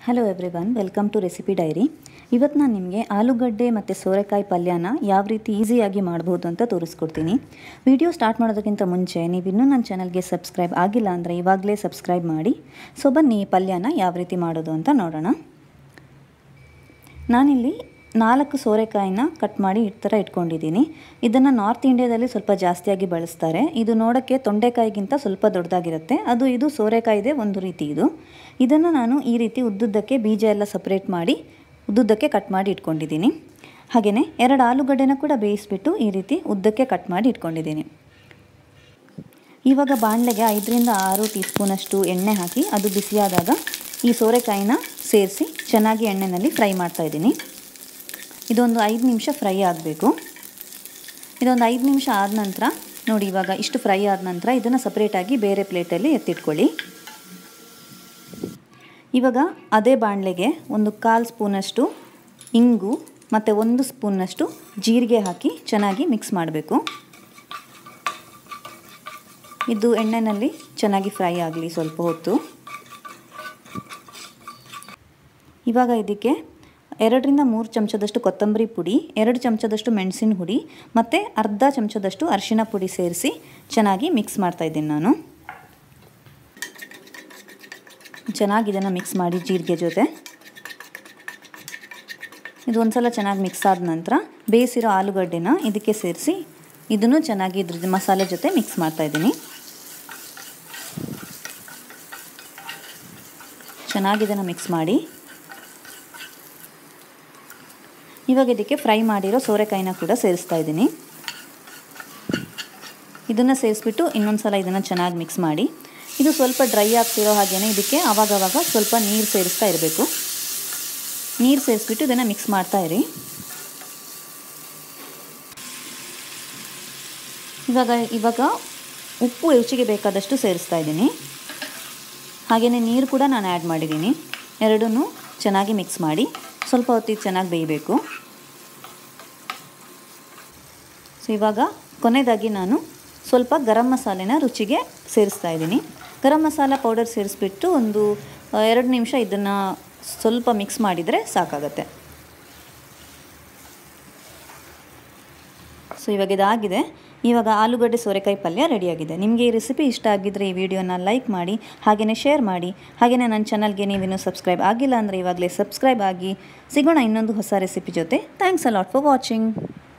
hello everyone welcome to recipe diary ಇವತ್ತು ನಾನು ನಿಮಗೆ ಆಲೂಗಡ್ಡೆ ಮತ್ತು ಸೋರೆಕಾಯಿ ಪಲ್ಯನ ಯಾವ ರೀತಿ ಈಸಿಯಾಗಿ ಮಾಡ್ಬೋದು ಅಂತ ತೋರಿಸ್ಕೊಡ್ತೀನಿ ವಿಡಿಯೋ ಸ್ಟಾರ್ಟ್ ಮಾಡೋದಕ್ಕಿಂತ ಮುಂಚೆ ನೀವು ಇನ್ನೂ ನನ್ನ ಚಾನಲ್ಗೆ ಸಬ್ಸ್ಕ್ರೈಬ್ ಆಗಿಲ್ಲ ಅಂದರೆ ಇವಾಗಲೇ ಸಬ್ಸ್ಕ್ರೈಬ್ ಮಾಡಿ ಸೊ ಬನ್ನಿ ಈ ಪಲ್ಯನ ಯಾವ ರೀತಿ ಮಾಡೋದು ಅಂತ ನೋಡೋಣ ನಾನಿಲ್ಲಿ ನಾಲ್ಕು ಸೋರೆಕಾಯಿನ ಕಟ್ ಮಾಡಿ ಈ ಥರ ಇಟ್ಕೊಂಡಿದ್ದೀನಿ ಇದನ್ನು ನಾರ್ತ್ ಇಂಡಿಯಾದಲ್ಲಿ ಸ್ವಲ್ಪ ಜಾಸ್ತಿಯಾಗಿ ಬಳಸ್ತಾರೆ ಇದು ನೋಡೋಕ್ಕೆ ತೊಂಡೆಕಾಯಿಗಿಂತ ಸ್ವಲ್ಪ ದೊಡ್ಡದಾಗಿರುತ್ತೆ ಅದು ಇದು ಸೋರೆಕಾಯಿದೆ ಒಂದು ರೀತಿ ಇದು ಇದನ್ನು ನಾನು ಈ ರೀತಿ ಉದ್ದುದ್ದಕ್ಕೆ ಬೀಜ ಎಲ್ಲ ಸಪ್ರೇಟ್ ಮಾಡಿ ಉದ್ದುದ್ದಕ್ಕೆ ಕಟ್ ಮಾಡಿ ಇಟ್ಕೊಂಡಿದ್ದೀನಿ ಹಾಗೆಯೇ ಎರಡು ಆಲೂಗಡ್ಡೆನ ಕೂಡ ಬೇಯಿಸ್ಬಿಟ್ಟು ಈ ರೀತಿ ಉದ್ದಕ್ಕೆ ಕಟ್ ಮಾಡಿ ಇಟ್ಕೊಂಡಿದ್ದೀನಿ ಇವಾಗ ಬಾಣಲೆಗೆ ಐದರಿಂದ ಆರು ಟೀ ಸ್ಪೂನಷ್ಟು ಎಣ್ಣೆ ಹಾಕಿ ಅದು ಬಿಸಿಯಾದಾಗ ಈ ಸೋರೆಕಾಯಿನ ಸೇರಿಸಿ ಚೆನ್ನಾಗಿ ಎಣ್ಣೆಯಲ್ಲಿ ಫ್ರೈ ಮಾಡ್ತಾಯಿದ್ದೀನಿ ಇದೊಂದು ಐದು ನಿಮಿಷ ಫ್ರೈ ಆಗಬೇಕು ಇದೊಂದು ಐದು ನಿಮಿಷ ಆದ ನಂತರ ನೋಡಿ ಇವಾಗ ಇಷ್ಟು ಫ್ರೈ ಆದ ನಂತರ ಇದನ್ನು ಸಪ್ರೇಟಾಗಿ ಬೇರೆ ಪ್ಲೇಟಲ್ಲಿ ಎತ್ತಿಟ್ಕೊಳ್ಳಿ ಇವಾಗ ಅದೇ ಬಾಣಲೆಗೆ ಒಂದು ಕಾಲು ಸ್ಪೂನಷ್ಟು ಇಂಗು ಮತ್ತು ಒಂದು ಸ್ಪೂನ್ನಷ್ಟು ಜೀರಿಗೆ ಹಾಕಿ ಚೆನ್ನಾಗಿ ಮಿಕ್ಸ್ ಮಾಡಬೇಕು ಇದು ಎಣ್ಣೆಯಲ್ಲಿ ಚೆನ್ನಾಗಿ ಫ್ರೈ ಆಗಲಿ ಸ್ವಲ್ಪ ಹೊತ್ತು ಇವಾಗ ಇದಕ್ಕೆ ಎರಡರಿಂದ ಮೂರು ಚಮಚದಷ್ಟು ಕೊತ್ತಂಬರಿ ಪುಡಿ ಎರಡು ಚಮಚದಷ್ಟು ಮೆಣಸಿನ ಹುಡಿ ಮತ್ತು ಅರ್ಧ ಚಮಚದಷ್ಟು ಅರಿಶಿನ ಪುಡಿ ಸೇರಿಸಿ ಚೆನ್ನಾಗಿ ಮಿಕ್ಸ್ ಮಾಡ್ತಾಯಿದ್ದೀನಿ ನಾನು ಚೆನ್ನಾಗಿ ಇದನ್ನು ಮಿಕ್ಸ್ ಮಾಡಿ ಜೀರಿಗೆ ಜೊತೆ ಇದು ಒಂದು ಸಲ ಚೆನ್ನಾಗಿ ಮಿಕ್ಸ್ ಆದ ನಂತರ ಬೇಯಿಸಿರೋ ಆಲೂಗಡ್ಡೆನ ಇದಕ್ಕೆ ಸೇರಿಸಿ ಇದನ್ನು ಚೆನ್ನಾಗಿ ಇದ್ರ ಮಸಾಲೆ ಜೊತೆ ಮಿಕ್ಸ್ ಮಾಡ್ತಾಯಿದ್ದೀನಿ ಚೆನ್ನಾಗಿ ಇದನ್ನು ಮಿಕ್ಸ್ ಮಾಡಿ ಇವಾಗ ಇದಕ್ಕೆ ಫ್ರೈ ಮಾಡಿರೋ ಸೋರೆಕಾಯಿನ ಕೂಡ ಸೇರಿಸ್ತಾ ಇದ್ದೀನಿ ಇದನ್ನು ಸೇರಿಸ್ಬಿಟ್ಟು ಇನ್ನೊಂದು ಸಲ ಇದನ್ನು ಚೆನ್ನಾಗಿ ಮಿಕ್ಸ್ ಮಾಡಿ ಇದು ಸ್ವಲ್ಪ ಡ್ರೈ ಆಗ್ತಿರೋ ಹಾಗೆಯೇ ಇದಕ್ಕೆ ಆವಾಗವಾಗ ಸ್ವಲ್ಪ ನೀರು ಸೇರಿಸ್ತಾ ಇರಬೇಕು ನೀರು ಸೇರಿಸ್ಬಿಟ್ಟು ಇದನ್ನು ಮಿಕ್ಸ್ ಮಾಡ್ತಾ ಇರಿ ಇವಾಗ ಇವಾಗ ಉಪ್ಪು ರುಚಿಗೆ ಬೇಕಾದಷ್ಟು ಸೇರಿಸ್ತಾ ಇದ್ದೀನಿ ಹಾಗೆಯೇ ನೀರು ಕೂಡ ನಾನು ಆ್ಯಡ್ ಮಾಡಿದ್ದೀನಿ ಎರಡನ್ನೂ ಚೆನ್ನಾಗಿ ಮಿಕ್ಸ್ ಮಾಡಿ ಸ್ವಲ್ಪ ಹೊತ್ತಿಗೆ ಚೆನ್ನಾಗಿ ಬೇಯಬೇಕು ಸೊ ಇವಾಗ ಕೊನೆಯದಾಗಿ ನಾನು ಸ್ವಲ್ಪ ಗರಂ ಮಸಾಲೆನ ರುಚಿಗೆ ಸೇರಿಸ್ತಾ ಇದ್ದೀನಿ ಗರಂ ಮಸಾಲ ಪೌಡರ್ ಸೇರಿಸ್ಬಿಟ್ಟು ಒಂದು ಎರಡು ನಿಮಿಷ ಇದನ್ನು ಸ್ವಲ್ಪ ಮಿಕ್ಸ್ ಮಾಡಿದರೆ ಸಾಕಾಗತ್ತೆ ಸೊ ಇವಾಗ ಇದಾಗಿದೆ ಇವಾಗ ಆಲೂಗಡ್ಡೆ ಸೋರೆಕಾಯಿ ಪಲ್ಯ ರೆಡಿಯಾಗಿದೆ ನಿಮಗೆ ಈ ರೆಸಿಪಿ ಇಷ್ಟ ಆಗಿದ್ದರೆ ಈ ವಿಡಿಯೋನ ಲೈಕ್ ಮಾಡಿ ಹಾಗೆಯೇ ಶೇರ್ ಮಾಡಿ ಹಾಗೆಯೇ ನನ್ನ ಚಾನಲ್ಗೆ ನೀವಿನ್ನೂ ಸಬ್ಸ್ಕ್ರೈಬ್ ಆಗಿಲ್ಲ ಅಂದರೆ ಇವಾಗಲೇ ಸಬ್ಸ್ಕ್ರೈಬ್ ಆಗಿ ಸಿಗೋಣ ಇನ್ನೊಂದು ಹೊಸ ರೆಸಿಪಿ ಜೊತೆ ಥ್ಯಾಂಕ್ಸ್ ಅಲಾಟ್ ಫಾರ್ ವಾಚಿಂಗ್